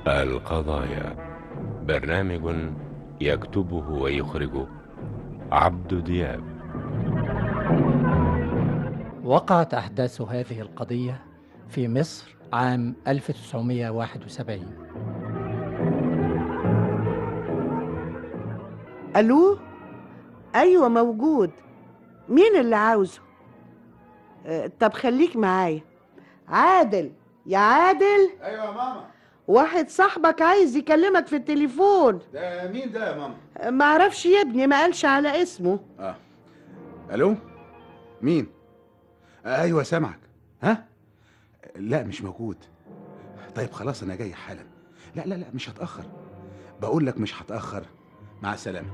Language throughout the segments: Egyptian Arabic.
القضايا برنامج يكتبه ويخرجه عبد دياب وقعت أحداث هذه القضية في مصر عام 1971 الو ايوه موجود مين اللي عاوزه أه طب خليك معايا عادل يا عادل ايوه يا ماما واحد صاحبك عايز يكلمك في التليفون ده مين ده يا ماما أه، معرفش يا ابني ما قالش على اسمه اه الو مين آه ايوه سامعك ها لا مش موجود طيب خلاص انا جاي حالا لا لا لا مش هتاخر بقول لك مش هتاخر مع السلامه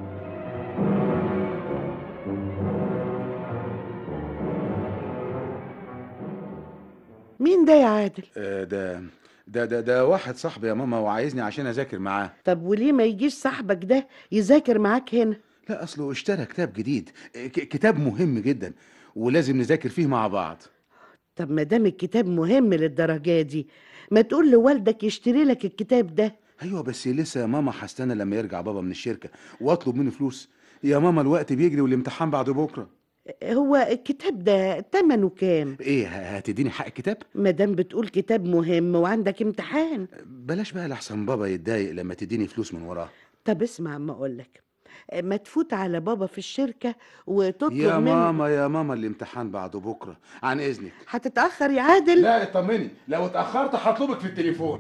مين ده يا عادل آه ده ده ده ده واحد صاحبي يا ماما وعايزني عشان اذاكر معاه طب وليه ما يجيش صاحبك ده يذاكر معاك هنا لا اصله اشترى كتاب جديد ك- كتاب مهم جدا ولازم نذاكر فيه مع بعض طب ما دام الكتاب مهم للدرجه دي ما تقول لوالدك يشتري لك الكتاب ده ايوه بس لسه يا ماما هستنى لما يرجع بابا من الشركه واطلب منه فلوس يا ماما الوقت بيجري والامتحان بعد بكره هو الكتاب ده تمنه كام ايه ه- هتديني حق الكتاب ما دام بتقول كتاب مهم وعندك امتحان بلاش بقى لحسن بابا يتضايق لما تديني فلوس من وراه طب اسمع ما اقولك ما تفوت على بابا في الشركة وتطلب يا منه ماما يا ماما الامتحان بعد بكره عن اذنك هتتأخر يا عادل لا اطمني لو اتاخرت هطلبك في التليفون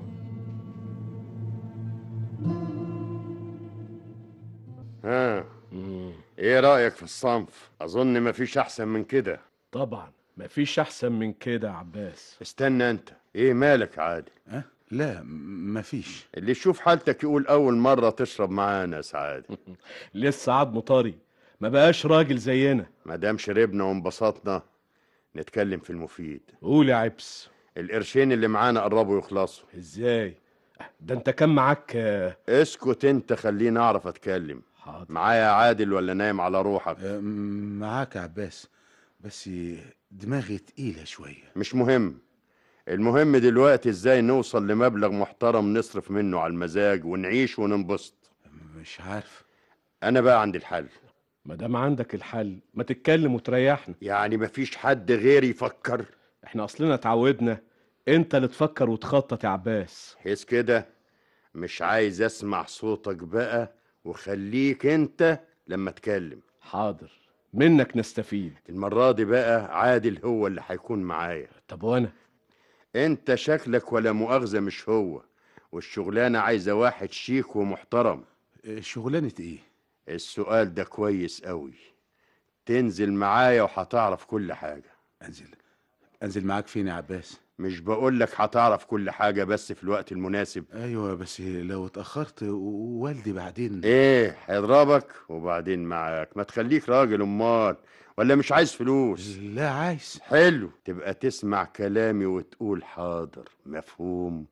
ها ايه رأيك في الصنف اظن مفيش احسن من كده طبعا مفيش احسن من كده يا عباس استنى انت ايه مالك عادل أه؟ لا م- مفيش اللي يشوف حالتك يقول اول مرة تشرب معانا يا سعادة لسه عضمه طري ما بقاش راجل زينا ما دام شربنا وانبسطنا نتكلم في المفيد قول يا عبس القرشين اللي معانا قربوا يخلصوا ازاي ده انت كان معاك آه، اسكت انت خليني اعرف اتكلم حاضر معايا عادل ولا نايم على روحك أه، م- معاك يا عباس بس دماغي تقيله شويه مش مهم المهم دلوقتي ازاي نوصل لمبلغ محترم نصرف منه على المزاج ونعيش وننبسط مش عارف انا بقى عندي الحل ما دام عندك الحل ما تتكلم وتريحنا يعني مفيش حد غيري يفكر احنا اصلنا اتعودنا انت اللي تفكر وتخطط يا عباس حيث كده مش عايز اسمع صوتك بقى وخليك انت لما اتكلم حاضر منك نستفيد المرة دي بقى عادل هو اللي هيكون معايا طب وانا انت شكلك ولا مؤاخذة مش هو والشغلانة عايزة واحد شيك ومحترم أه، شغلانه ايه السؤال ده كويس قوي تنزل معايا وهتعرف كل حاجة انزل انزل معاك فين يا عباس مش بقولك هتعرف كل حاجة بس في الوقت المناسب ايوه بس لو اتاخرت و- والدي بعدين ايه هيضربك وبعدين معاك ما تخليك راجل امال ولا مش عايز فلوس لا عايز حلو تبقى تسمع كلامي وتقول حاضر مفهوم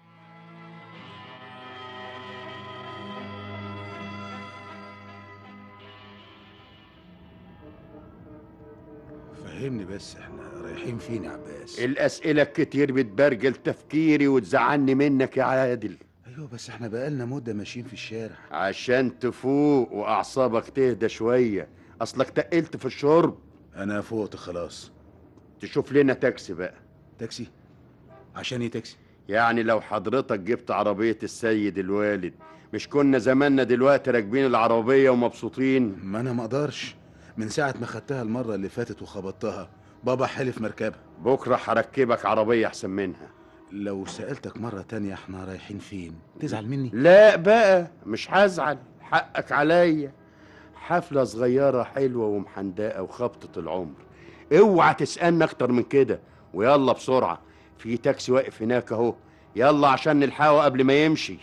فهمني بس احنا رايحين فين يا عباس الاسئله الكتير بتبرجل تفكيري وتزعلني منك يا عادل ايوه بس احنا بقالنا مده ماشيين في الشارع عشان تفوق واعصابك تهدى شويه اصلك تقلت في الشرب انا فوقت خلاص تشوف لنا تاكسي بقى تاكسي عشان ايه تاكسي يعني لو حضرتك جبت عربيه السيد الوالد مش كنا زماننا دلوقتي راكبين العربيه ومبسوطين ما انا ما اقدرش من ساعه ما خدتها المره اللي فاتت وخبطتها بابا حلف مركبها بكره هركبك عربيه احسن منها لو سالتك مره تانية احنا رايحين فين تزعل مني لا بقى مش هزعل حقك عليا حفلة صغيرة حلوة ومحندقة وخبطة العمر اوعى تسألني اكتر من كده ويلا بسرعة في تاكسي واقف هناك اهو يلا عشان نلحقه قبل ما يمشي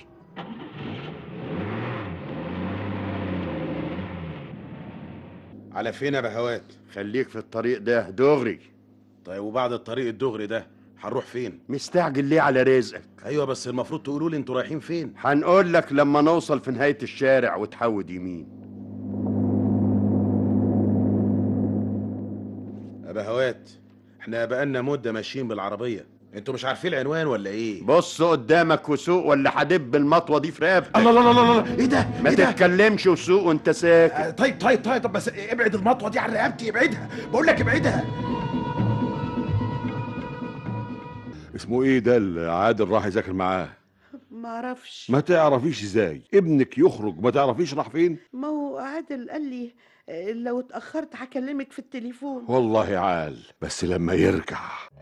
على فين يا بهوات خليك في الطريق ده دغري طيب وبعد الطريق الدغري ده هنروح فين مستعجل ليه على رزقك ايوه بس المفروض تقولوا لي انتوا رايحين فين هنقول لك لما نوصل في نهاية الشارع وتحود يمين يا بهوات احنا بقالنا مده ماشيين بالعربيه انتوا مش عارفين العنوان ولا ايه بص قدامك وسوق ولا هدب المطوه دي في رقبتك الله الله الله الله ايه ده ما ايه ده تتكلمش وسوق وانت ساكت آه، طيب طيب طيب طب بس ابعد المطوه دي عن رقبتي ابعدها بقول لك ابعدها اسمه ايه ده اللي عادل راح يذاكر معاه معرفش ما تعرفيش ازاي ابنك يخرج ما تعرفيش راح فين ما هو عادل قال لي آه، لو اتأخرت هكلمك في التليفون والله عال بس لما يرجع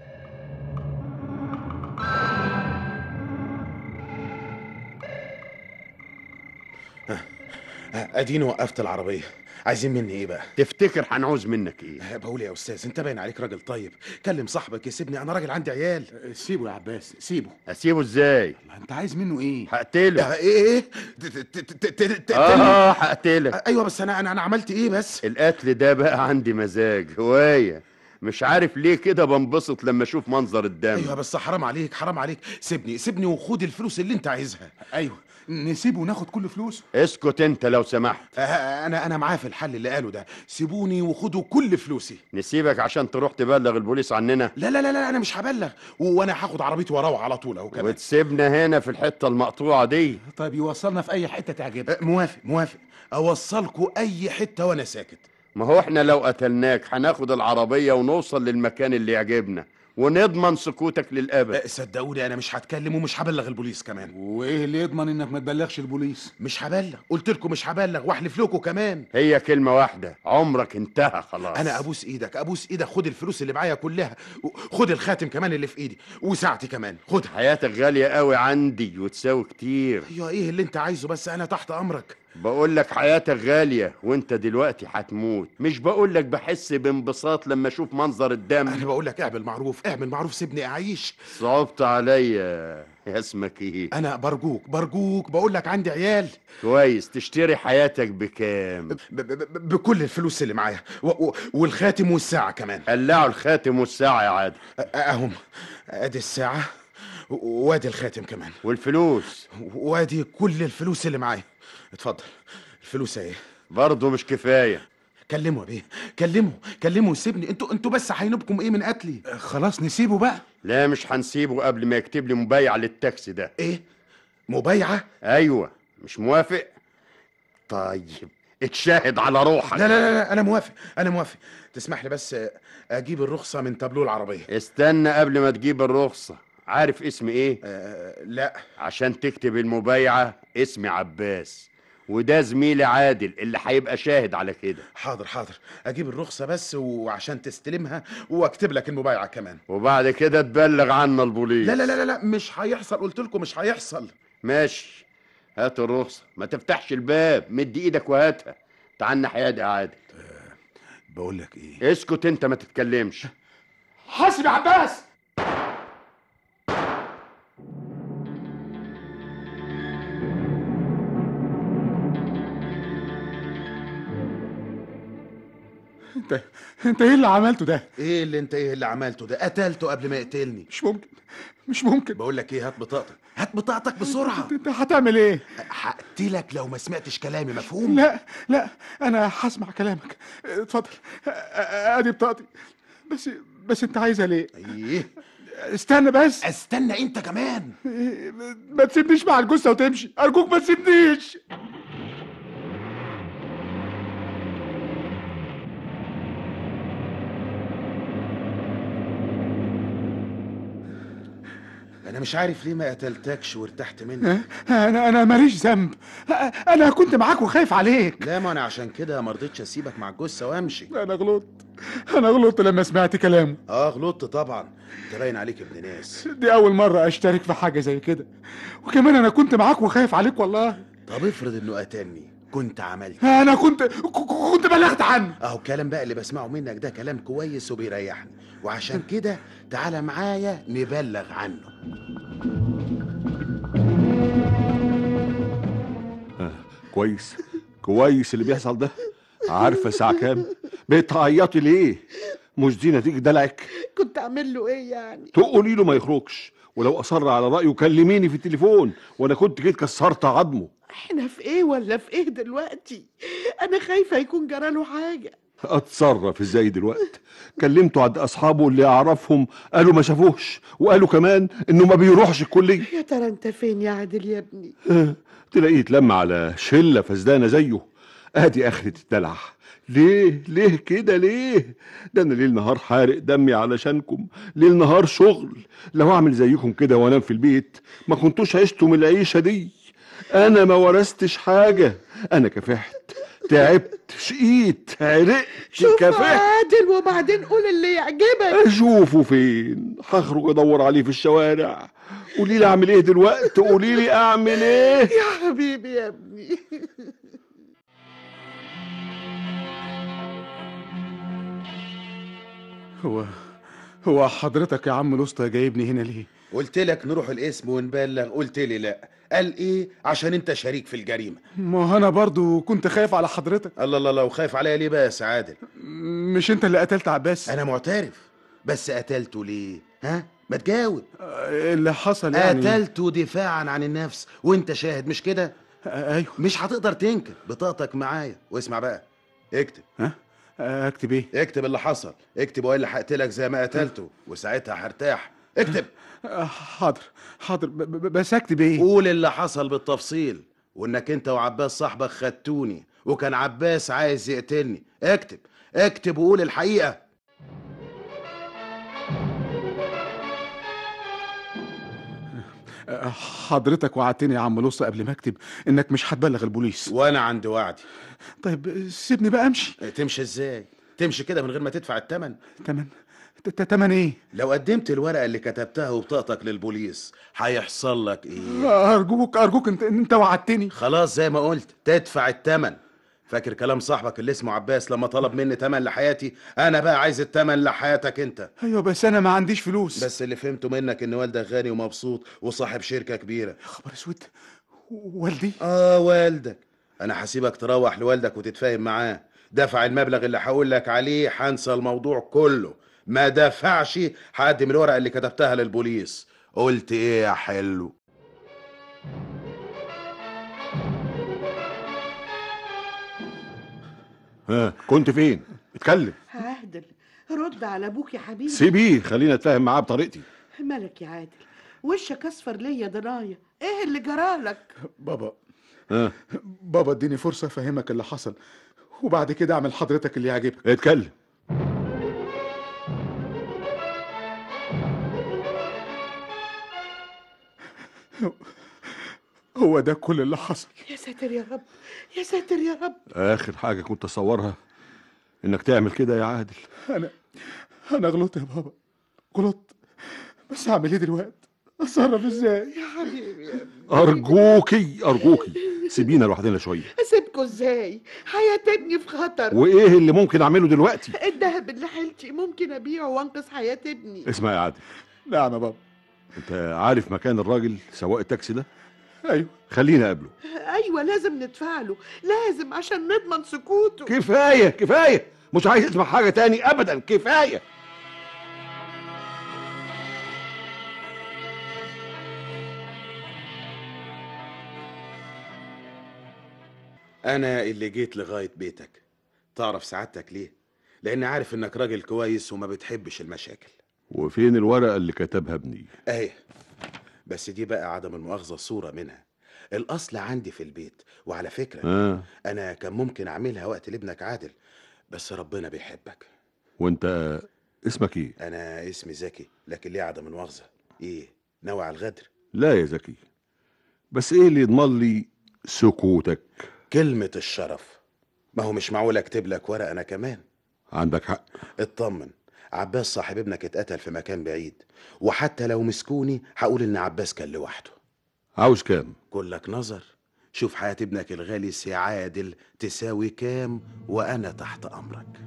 آه، اديني وقفت العربيه عايزين مني ايه بقى تفتكر هنعوز منك ايه آه، بقول يا استاذ انت باين عليك راجل طيب كلم صاحبك يسيبني انا راجل عندي عيال سيبه يا عباس سيبه اسيبه ازاي الله، انت عايز منه ايه هقتله آه، ايه ايه ت- ت- ت- ت- ت- ت- اه هقتلك آه، ايوه بس انا انا انا عملت ايه بس القتل ده بقى عندي مزاج هوايه مش عارف ليه كده بنبسط لما اشوف منظر الدم ايوه بس حرام عليك حرام عليك سيبني سيبني وخد الفلوس اللي انت عايزها ايوه نسيبه وناخد كل فلوسه اسكت انت لو سمحت آه، انا انا معاه في الحل اللي قاله ده سيبوني وخدوا كل فلوسي نسيبك عشان تروح تبلغ البوليس عننا لا لا لا لا انا مش هبلغ وانا هاخد عربيتي وراوح على طول اهو كمان وتسيبنا هنا في الحته المقطوعه دي طيب يوصلنا في اي حته تعجبك آه، موافق موافق اوصلكوا اي حته وانا ساكت ما هو احنا لو قتلناك هناخد العربيه ونوصل للمكان اللي يعجبنا ونضمن سكوتك للابد آه، صدقوني انا مش هتكلم ومش هبلغ البوليس كمان وايه اللي يضمن انك ما تبلغش البوليس مش هبلغ قلت لكم مش هبلغ واحلف لكم كمان هي كلمه واحده عمرك انتهى خلاص انا ابوس ايدك ابوس ايدك خد الفلوس اللي معايا كلها و- خد الخاتم كمان اللي في ايدي وساعتي كمان خدها حياتك غاليه قوي عندي وتساوي كتير ايوه ايه اللي انت عايزه بس انا تحت امرك بقول لك حياتك غاليه وانت دلوقتي هتموت مش بقول لك بحس بانبساط لما اشوف منظر الدم انا بقول لك اعمل معروف اعمل معروف سيبني اعيش صعبت عليا يا اسمك ايه انا برجوك برجوك بقول لك عندي عيال كويس تشتري حياتك بكام ب- ب- ب- بكل الفلوس اللي معايا و- و- والخاتم والساعه كمان قلعوا الخاتم والساعه يا عادل أ- اهم ادي الساعه و- وادي الخاتم كمان والفلوس وادي كل الفلوس اللي معايا اتفضل الفلوس اهي برضه مش كفايه كلمه يا بيه كلمه كلمه وسيبني انتوا انتوا بس هينوبكم ايه من قتلي خلاص نسيبه بقى لا مش هنسيبه قبل ما يكتب لي مبايعه للتاكسي ده ايه مبايعه ايوه مش موافق طيب اتشاهد على روحك لا لا لا, لا انا موافق انا موافق تسمح لي بس اجيب الرخصه من تابلو العربيه استنى قبل ما تجيب الرخصة عارف اسمي ايه أه لا عشان تكتب المبايعة اسمي عباس وده زميلي عادل اللي هيبقى شاهد على كده حاضر حاضر اجيب الرخصه بس وعشان تستلمها واكتب لك المبايعه كمان وبعد كده تبلغ عنا البوليس لا لا لا لا, لا مش هيحصل قلت لكم مش هيحصل ماشي هات الرخصة ما تفتحش الباب مد ايدك وهاتها تعال ناحية يا عادل بقول لك ايه اسكت انت ما تتكلمش حاسب يا عباس انت انت ايه اللي عملته ده ايه اللي انت ايه اللي عملته ده قتلته قبل ما يقتلني مش ممكن مش ممكن بقول لك ايه هات بطاقتك هات بطاقتك بسرعه انت هتعمل ايه هقتلك لو ما سمعتش كلامي مفهوم لا لا انا هسمع كلامك اتفضل ا- ا- ادي بطاقتي بس بس انت عايزها ليه ايه استنى بس استنى انت كمان ما تسيبنيش مع الجثه وتمشي ارجوك ما تسيبنيش انا مش عارف ليه ما قتلتكش وارتحت منك انا انا ماليش ذنب انا كنت معاك وخايف عليك لا ما انا عشان كده ما رضيتش اسيبك مع الجثه وامشي انا غلطت انا غلطت لما سمعت كلامه اه غلطت طبعا انت باين عليك ابن ناس دي اول مره اشترك في حاجه زي كده وكمان انا كنت معاك وخايف عليك والله طب افرض انه قتلني كنت عملت انا كنت ك- كنت بلغت عنه اهو الكلام بقى اللي بسمعه منك ده كلام كويس وبيريحني وعشان كده تعالى معايا نبلغ عنه كويس كويس اللي بيحصل ده عارفه الساعه كام بتعيطي ليه مش دي نتيجه دلعك كنت اعمل له ايه يعني تقولي له ما يخرجش ولو اصر على رايه كلميني في التليفون وانا كنت جيت كسرت عظمه احنا في ايه ولا في ايه دلوقتي انا خايفه يكون جراله حاجه اتصرف ازاي دلوقتي كلمته عند اصحابه اللي اعرفهم قالوا ما شافوهش وقالوا كمان انه ما بيروحش الكليه يا ترى انت فين يا عادل يا ابني آه، تلاقيه اتلم على شله فسدانه زيه ادي اخرة الدلع ليه ليه كده ليه ده انا ليل نهار حارق دمي علشانكم ليل نهار شغل لو اعمل زيكم كده وانام في البيت ما كنتوش عشتم العيشه دي انا ما ورثتش حاجه انا كفحت تعبت شقيت عرقت شوف كفحت عادل وبعدين قول اللي يعجبك اشوفه فين هخرج ادور عليه في الشوارع قولي لي اعمل ايه دلوقتي قولي لي اعمل ايه يا حبيبي يا ابني هو هو حضرتك يا عم الاسطى جايبني هنا ليه قلت لك نروح القسم ونبلغ قلت لي لا قال ايه عشان انت شريك في الجريمه ما هو انا برضو كنت خايف على حضرتك الله الله الله وخايف عليا ليه بس عادل مش انت اللي قتلت عباس انا معترف بس قتلته ليه ها ما تجاوب آه، اللي حصل يعني قتلته دفاعا عن النفس وانت شاهد مش كده آه، ايوه مش هتقدر تنكر بطاقتك معايا واسمع بقى اكتب ها آه، اكتب ايه اكتب اللي حصل اكتب والا هقتلك زي ما قتلته وساعتها هرتاح اكتب آه، حاضر حاضر ب- ب- بس اكتب ايه قول اللي حصل بالتفصيل وانك انت وعباس صاحبك خدتوني وكان عباس عايز يقتلني اكتب اكتب وقول الحقيقة آه، حضرتك وعدتني يا عم الاسطى قبل ما اكتب انك مش هتبلغ البوليس وانا عند وعدي طيب سيبني بقى امشي تمشي ازاي تمشي كده من غير ما تدفع الثمن تمن ت- ت- تمن ايه لو قدمت الورقة اللي كتبتها وبطاقتك للبوليس هيحصل لك ايه ارجوك ارجوك انت انت وعدتني خلاص زي ما قلت تدفع الثمن فاكر كلام صاحبك اللي اسمه عباس لما طلب مني تمن لحياتي انا بقى عايز التمن لحياتك انت ايوه بس انا ما عنديش فلوس بس اللي فهمته منك ان والدك غني ومبسوط وصاحب شركة كبيرة يا خبر اسود والدي اه والدك انا هسيبك تروح لوالدك وتتفاهم معاه دفع المبلغ اللي هقول لك عليه هنسى الموضوع كله ما دفعش هقدم الورقة اللي كتبتها للبوليس قلت ايه يا حلو ها كنت فين اتكلم عادل رد على ابوك يا حبيبي سيبيه خليني اتفاهم معاه بطريقتي مالك يا عادل وشك اصفر ليا درايه ايه اللي جرالك بابا ها بابا اديني فرصه افهمك اللي حصل وبعد كده اعمل حضرتك اللي يعجبك اتكلم هو ده كل اللي حصل يا ساتر يا رب يا ساتر يا رب اخر حاجه كنت اصورها انك تعمل كده يا عادل انا انا غلطت يا بابا غلطت بس هعمل ايه دلوقتي اتصرف ازاي يا حبيبي يا ابني ارجوكي ارجوكي سيبينا لوحدنا شويه اسيبكوا ازاي حياة ابني في خطر وايه اللي ممكن اعمله دلوقتي الذهب اللي حيلتي ممكن ابيعه وانقذ حياة ابني اسمع يا عادل نعم يا بابا انت عارف مكان الراجل سواق التاكسي ده ايوه خليني اقابله ايوه لازم ندفع له لازم عشان نضمن سكوته كفايه كفايه مش عايز اسمع حاجه تاني ابدا كفايه انا اللي جيت لغاية بيتك تعرف سعادتك ليه لان عارف انك راجل كويس وما بتحبش المشاكل وفين الورقه اللي كتبها ابني اهي بس دي بقى عدم المؤاخذة صورة منها الاصل عندي في البيت وعلى فكرة اه انا كان ممكن اعملها وقت لابنك عادل بس ربنا بيحبك وانت اسمك ايه انا اسمي زكي لكن ليه عدم المؤاخذة ايه ناوي على الغدر لا يا زكي بس ايه اللي يضمن لي سكوتك كلمة الشرف ما هو مش معقول اكتب لك ورقة انا كمان عندك حق اطمن عباس صاحب ابنك اتقتل في مكان بعيد وحتى لو مسكوني هقول ان عباس كان لوحده عاوز كام كلك نظر شوف حياة ابنك الغالي سي عادل تساوي كام وانا تحت امرك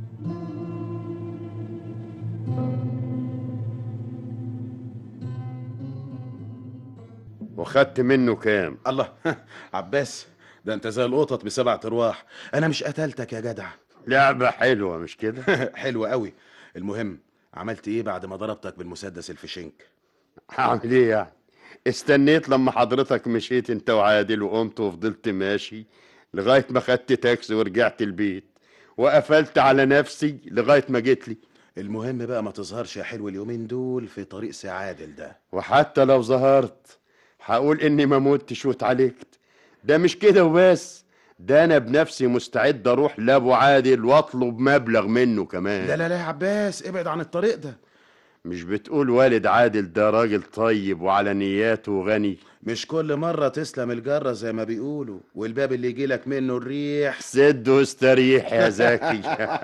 وخدت منه كام الله عباس ده انت زي القطط بسبع ارواح انا مش قتلتك يا جدع لعبة حلوة مش كده حلو قوي المهم عملت ايه بعد ما ضربتك بالمسدس الفشنك هعمل ايه يعني استنيت لما حضرتك مشيت انت وعادل وقمت وفضلت ماشي لغاية ما خدت تاكسي ورجعت البيت وقفلت على نفسي لغايه ما جيت لي المهم بقى ما تظهرش يا حلو اليومين دول في طريق سعادل ده وحتى لو ظهرت هقول اني ما متش واتعالجت ده مش كده وبس ده انا بنفسي مستعد اروح لابو عادل واطلب مبلغ منه كمان لا لا لا يا عباس ابعد عن الطريق ده مش بتقول والد عادل ده راجل طيب وعلى نياته غني مش كل مرة تسلم الجرة زي ما بيقولوا والباب اللي يجيلك منه الريح سد واستريح يا زكي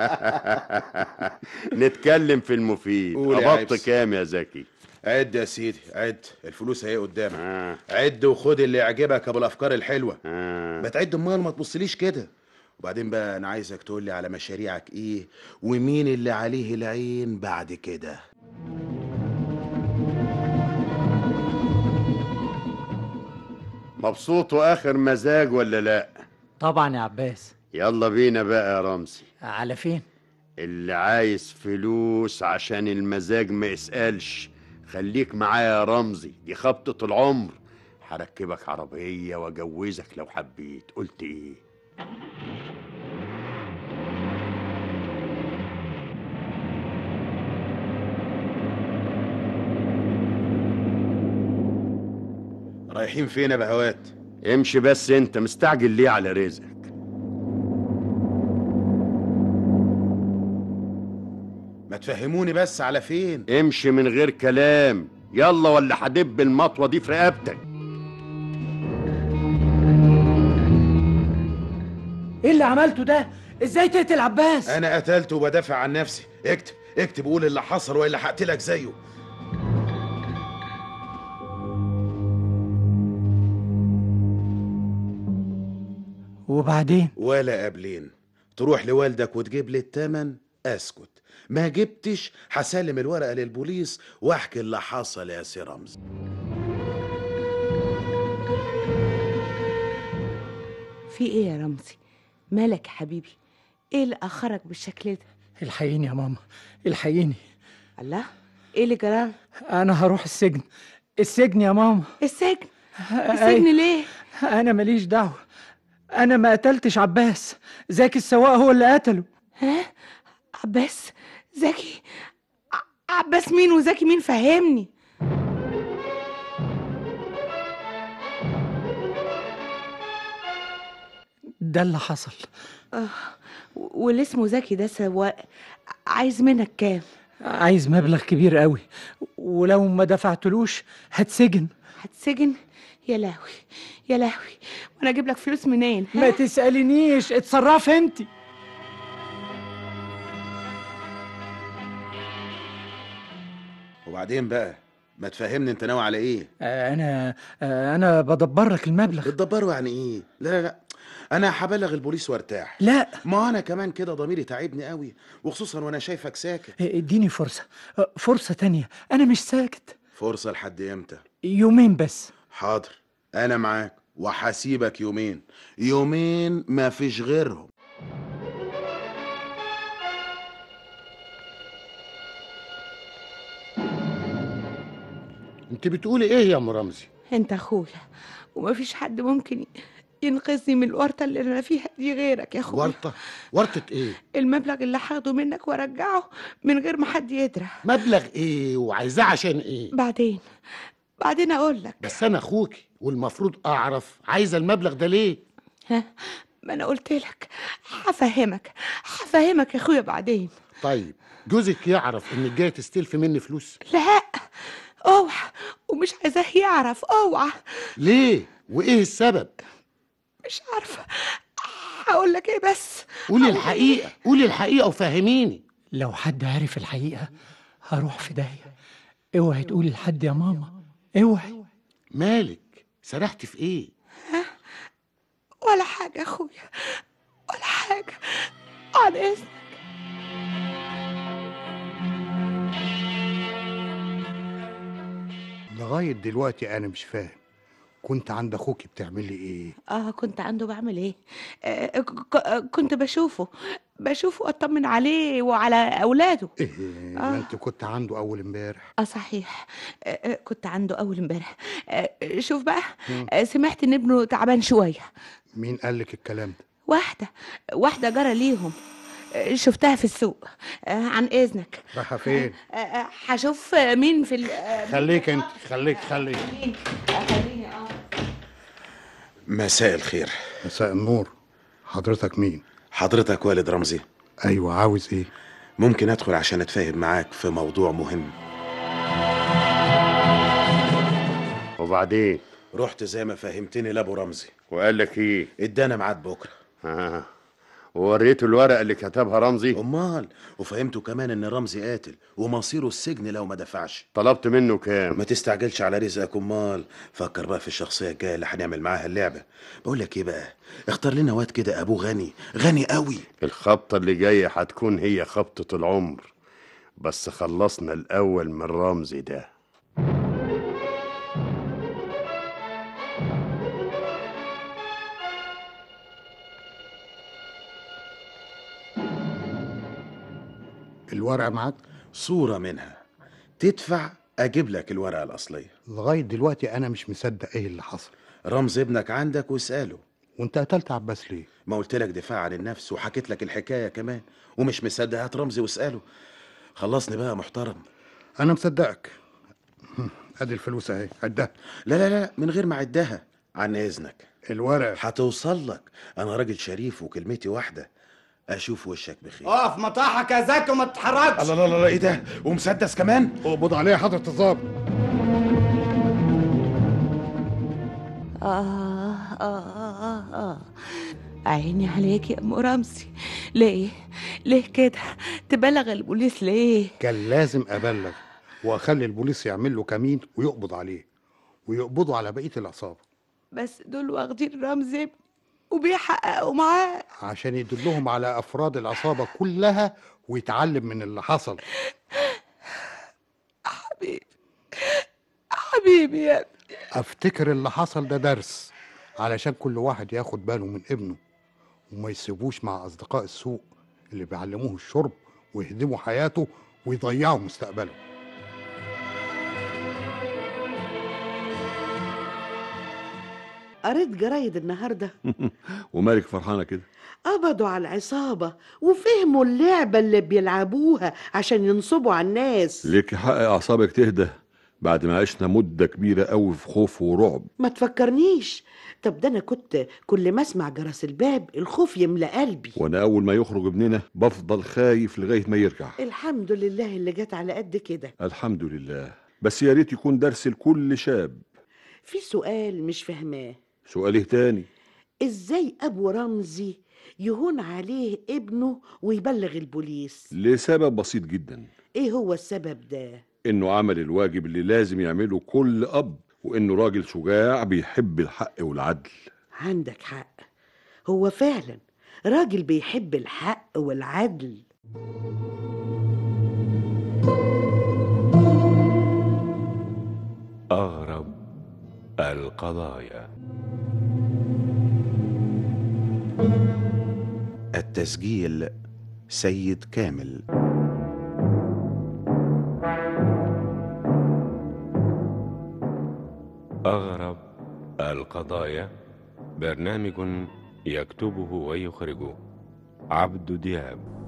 نتكلم في المفيد قول يا قبضت عبس. كام يا زكي عد يا سيدي عد الفلوس اهي قدامك آه. عد وخد اللي يعجبك ابو الافكار الحلوه آه. ما تعد امال ما تبصليش كده وبعدين بقى انا عايزك تقول لي على مشاريعك ايه ومين اللي عليه العين بعد كده مبسوط واخر مزاج ولا لا طبعا يا عباس يلا بينا بقى يا رمزي على فين اللي عايز فلوس عشان المزاج ما يسألش خليك معايا يا رمزي دي خبطة العمر هركبك عربية واجوزك لو حبيت قلت ايه رايحين فين يا بهوات امشي بس انت مستعجل ليه على رزقك ما تفهموني بس على فين امشي من غير كلام يلا ولا هدب المطوة دي في رقبتك ايه اللي عملته ده ازاي تقتل عباس انا قتلت وبدافع عن نفسي اكتب اكتب قول اللي حصل والا هقتلك زيه وبعدين ولا قبلين تروح لوالدك وتجيب لي التمن اسكت ما جبتش هسلم الورقه للبوليس واحكي اللي حصل يا سي رمزي في ايه يا رمزي مالك يا حبيبي ايه اللي اخرك بالشكل ده الحقيني يا ماما الحقيني الله ايه اللي جرى انا هروح السجن السجن يا ماما السجن أي. السجن ليه انا ماليش دعوه انا ما قتلتش عباس زكي السواق هو اللي قتله ها عباس زكي ع- عباس مين وزكي مين فهمني ده اللي حصل آه. و- واللي اسمه زكي ده سواق عايز منك كام عايز مبلغ كبير قوي ولو ما دفعتلوش هتسجن هتسجن يا لهوي يا لهوي وانا اجيب لك فلوس منين ها؟ ما تسألنيش اتصرف انت وبعدين بقى ما تفهمني انت ناوي على ايه انا انا بدبر لك المبلغ بتدبروا يعني ايه لا لا لا انا هبلغ البوليس وارتاح لا ما انا كمان كده ضميري تعبني قوي وخصوصا وانا شايفك ساكت اديني فرصة فرصة تانية انا مش ساكت فرصه لحد امتى يومين بس حاضر انا معاك وهسيبك يومين يومين ما فيش غيرهم انت بتقولي ايه يا ام رمزي انت اخويا ومفيش حد ممكن ينقذني من الورطه اللي انا فيها دي غيرك يا اخويا ورطه ورطه ايه المبلغ اللي هاخده منك وارجعه من غير ما حد يدرى مبلغ ايه وعايزاه عشان ايه بعدين بعدين اقول لك بس انا اخوكي والمفروض اعرف عايزه المبلغ ده ليه ها ما انا قلت لك هفهمك هفهمك يا اخويا بعدين طيب جوزك يعرف انك جايه تستلفي مني فلوس لا اوعى ومش عايزاه يعرف اوعى ليه وايه السبب مش عارفه هقول لك ايه بس قولي الحقيقه قولي الحقيقه وفهميني لو حد عرف الحقيقة هروح في داهية اوعي تقولي لحد يا ماما اوعي مالك سرحتي في ايه ولا حاجه يا اخويا ولا حاجه عن اذنك لغايه دلوقتي انا مش فاهم كنت عند اخوكي بتعملي ايه اه كنت عنده بعمل ايه آه ك- ك- كنت بشوفه بشوفه اطمن عليه وعلى اولاده ايه ما انت كنت عنده اول امبارح اه صحيح آه آه، كنت عنده اول امبارح آه شوف بقى مم. آه سمعت ان ابنه تعبان شويه مين قالك الكلام ده واحده واحده جرى ليهم آه، شفتها في السوق آه، عن اذنك رايحه فين آه، آه، هشوف آه، مين في ال- آه، مين- خليك انت خليك خليك مين آه، خليني اه مساء الخير مساء النور حضرتك مين حضرتك والد رمزي ايوه عاوز ايه ممكن ادخل عشان اتفاهم معاك في موضوع مهم وبعدين رحت زي ما فهمتني لابو رمزي وقال لك ايه ادانا ميعاد بكره آه. ووريته الورقه اللي كتبها رمزي امال وفهمته كمان ان رمزي قاتل ومصيره السجن لو ما دفعش طلبت منه كام ما تستعجلش على رزقك امال فكر بقى في الشخصيه الجايه اللي هنعمل معاها اللعبه بقول لك ايه بقى اختار لنا واد كده ابوه غني غني قوي الخبطه اللي جايه هتكون هي خبطه العمر بس خلصنا الاول من رمزي ده الورقه معاك صوره منها تدفع اجيب لك الورقه الاصليه لغايه دلوقتي انا مش مصدق ايه اللي حصل رمز ابنك عندك واساله وانت قتلت عباس ليه ما قلت لك دفاع عن النفس وحكيت لك الحكايه كمان ومش مصدق هات رمزي واساله خلصني بقى يا محترم انا مصدقك ادي الفلوس اهي عدها لا لا لا من غير ما اعدها عن اذنك الورق هتوصل لك انا راجل شريف وكلمتي واحده اشوف وشك بخير اقف مطاحك يا زكي وما تتحركش الله الله الله ايه ده ومسدس كمان اقبض عليه يا حضره الظابط آه آه آه آه عيني عليك يا أم رمزي ليه ليه كده تبلغ البوليس ليه كان لازم ابلغ واخلي البوليس يعمل له كمين ويقبض عليه ويقبضوا على بقيه العصابه بس دول واخدين رمزي ابني وبيحققوا معاه عشان يدلهم على افراد العصابه كلها ويتعلم من اللي حصل حبيبي حبيبي يا ابني افتكر اللي حصل ده درس علشان كل واحد ياخد باله من ابنه وما يسيبوش مع اصدقاء السوء اللي بيعلموه الشرب ويهدموا حياته ويضيعوا مستقبله قريت جرايد النهارده ومالك فرحانه كده قبضوا على العصابة وفهموا اللعبة اللي بيلعبوها عشان ينصبوا على الناس ليك حق اعصابك تهدى بعد ما عشنا مده كبيره قوي في خوف ورعب ما تفكرنيش طب ده انا كنت كل ما اسمع جرس الباب الخوف يملى قلبي وانا اول ما يخرج ابننا بفضل خايف لغايه ما يرجع الحمد لله اللي جت على قد كده الحمد لله بس يا ريت يكون درس لكل شاب في سؤال مش فاهماه سؤاله تاني ازاي ابو رمزي يهون عليه ابنه ويبلغ البوليس لسبب بسيط جدا ايه هو السبب ده انه عمل الواجب اللي لازم يعمله كل اب وانه راجل شجاع بيحب الحق والعدل عندك حق هو فعلا راجل بيحب الحق والعدل أغرب القضايا التسجيل سيد كامل أغرب القضايا برنامج يكتبه ويخرجه عبد دياب